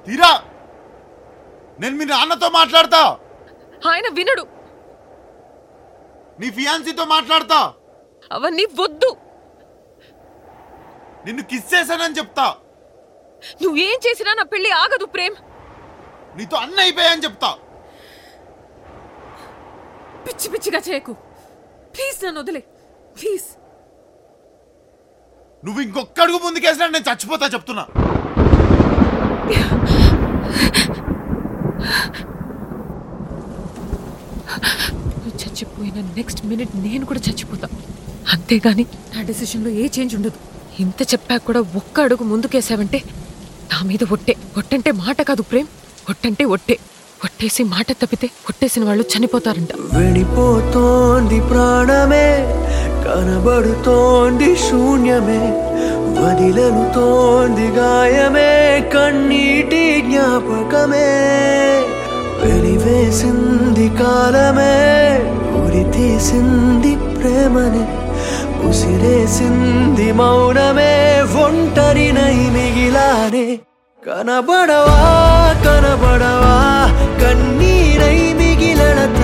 తీరా నేను మీ నాన్నతో మాట్లాడతా ఆయన వినడు నీ ఫియాన్సీతో మాట్లాడతా అవన్నీ వద్దు నిన్ను కిస్ చేశానని చెప్తా నువ్వేం చేసినా నా పెళ్లి ఆగదు ప్రేమ్ నీతో అన్ని అయిపోయాయని చెప్తా పిచ్చి పిచ్చిగా చేయకు ప్లీజ్ నన్ను వదిలే ప్లీజ్ నువ్వు ఇంకొక అడుగు ముందుకేసినా నేను చచ్చిపోతా చెప్తున్నా నువ్వు చచ్చిపోయిన నెక్స్ట్ మినిట్ నేను కూడా చచ్చిపోతా అంతేగాని నా డెసిషన్లో ఏ చేంజ్ ఉండదు ఇంత చెప్పాక కూడా ఒక్క అడుగు ముందుకేసావంటే నా మీద ఒట్టే ఒట్టంటే మాట కాదు ప్రేమ్ ఒట్టంటే ఒట్టే ఒట్టేసి మాట తప్పితే ఒట్టేసిన వాళ్ళు చనిపోతారంట వెళ్ళిపోతోంది ప్రాణమే కనబడుతోంది శూన్యమే వదిలనుతోంది గాయమే కన్నీటి జ్ఞాపకమే వెలివేసింది కాలమే ఉరి తీసింది ప్రేమనే ఉసిరేసింది మౌనమే ఒంటరినై మిగిలానే కనబడవా కనబడవా కన్నీరై మిగిలన